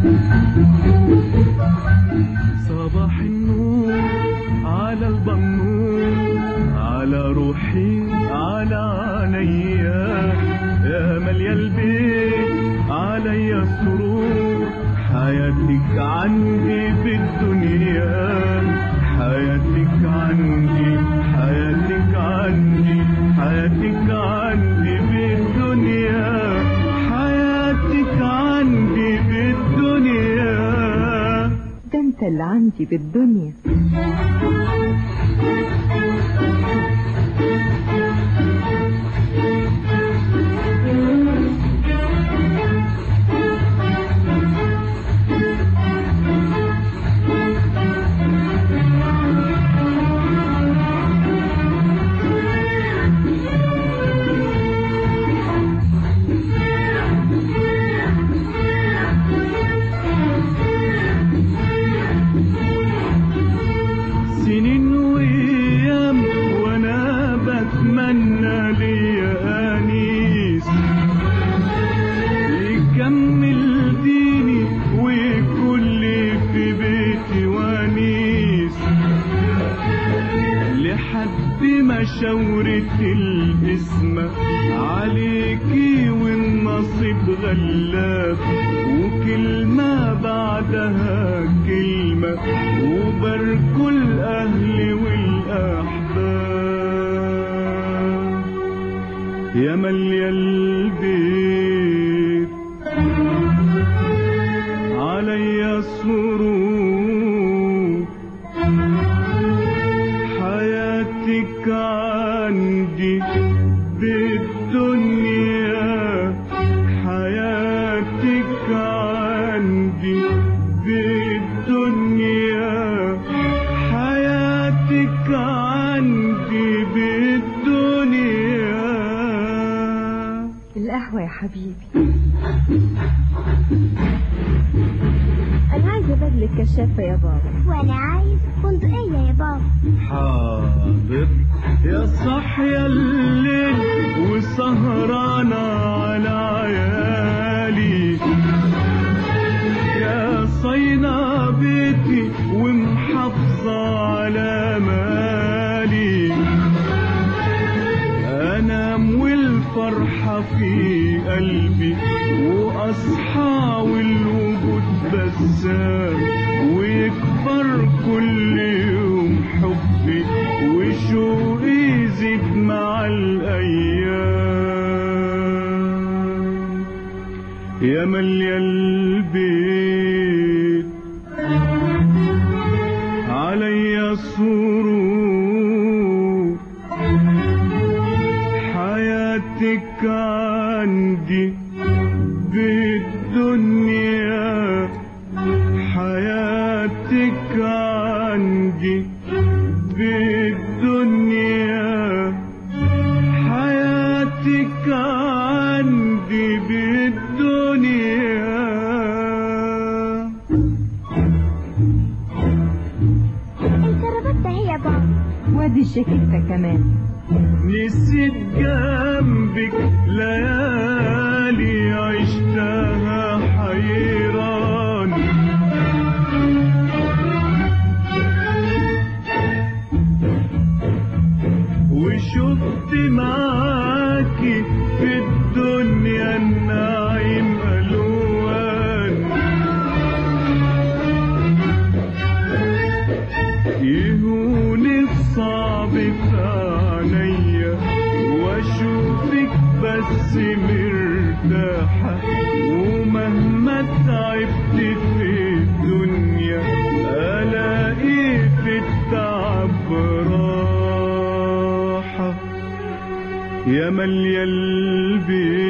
صباح النور على البنور على روحي على عينيا يا مالية البيت عليا السرور حياتك عندي في الدنيا حياتك عندي حياتك عندي حياتك عندي في الدنيا حياتك عندي في الدنيا ده انت اللي عندي بالدنيا سنين وايام وانا بتمنى ليا انيس يكمل ديني وكل في بيتي ونيس لحد ما شاورت الاسم عليكي والنصيب غلاب وكلمة بعدها كلمة وباركوا الأهل والأحباب يا مالية البيت عليا سرور حياتك عندي بالدنيا حياتك عندي بالدنيا حياتك عندي بالدنيا القهوة يا حبيبي أنا عايزة بدلة كشافة يا بابا وانا عايز بندقية يا بابا حاضر يا صاحية الليل وسهرانة على عيالي يا صينة بيتي ومحافظة على مالي انام والفرحة في قلبي واصحى والوجود بسام ويكبر كل يوم حبي وشوقي يزيد مع الايام يا مالية البيت عليا سرور حياتك عندي بالدنيا حياتك عندي بالدنيا حياتك عندي بالدنيا الكرافته هي يا بابا وادي الشكيكة كمان نسيت جنبك ليالي عشتها حيران وشفت معاكي في الدنيا النعيم ألوان يهون الصعب في عينيا واشوفك بس مرتاحة ومهما تعبت في الدنيا الاقي في التعب راحة يا مالية البيت